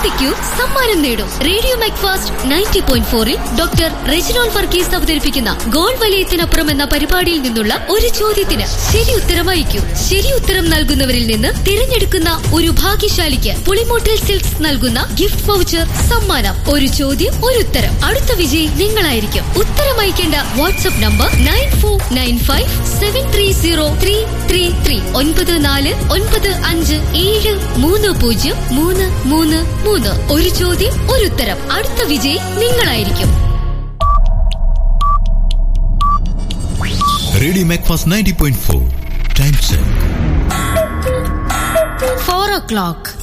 ചിന്തിക്കൂ സമ്മാനം നേടൂ റേഡിയോ മാക്ഫാസ്റ്റ് നയൻറ്റി പോയിന്റ് ഫോറിൽ ഡോക്ടർ റെജിനോൾ വർഗീസ് അവതരിപ്പിക്കുന്ന ഗോൾ വലയത്തിനപ്പുറം എന്ന പരിപാടിയിൽ നിന്നുള്ള ഒരു ചോദ്യത്തിന് ശരി ഉത്തരം അയക്കൂ ശരി ഉത്തരം നൽകുന്നവരിൽ നിന്ന് തിരഞ്ഞെടുക്കുന്ന ഒരു ഭാഗ്യശാലിക്ക് പുളിമോട്ടിൽ സിൽക്സ് നൽകുന്ന ഗിഫ്റ്റ് വൗച്ചർ സമ്മാനം ഒരു ചോദ്യം ഒരു ഉത്തരം അടുത്ത വിജയി നിങ്ങളായിരിക്കും ഉത്തരം അയക്കേണ്ട WhatsApp number nine four nine five seven three zero three three three ഒൻപത് നാല് ഒൻപത് അഞ്ച് ഏഴ് മൂന്ന് പൂജ്യം മൂന്ന് മൂന്ന് മൂന്ന് ഒരു ചോദ്യം ഒരു ഉത്തരം അടുത്ത വിജയി നിങ്ങളായിരിക്കും radio Macfast ninety point four time check four ഓ ക്ലോക്ക്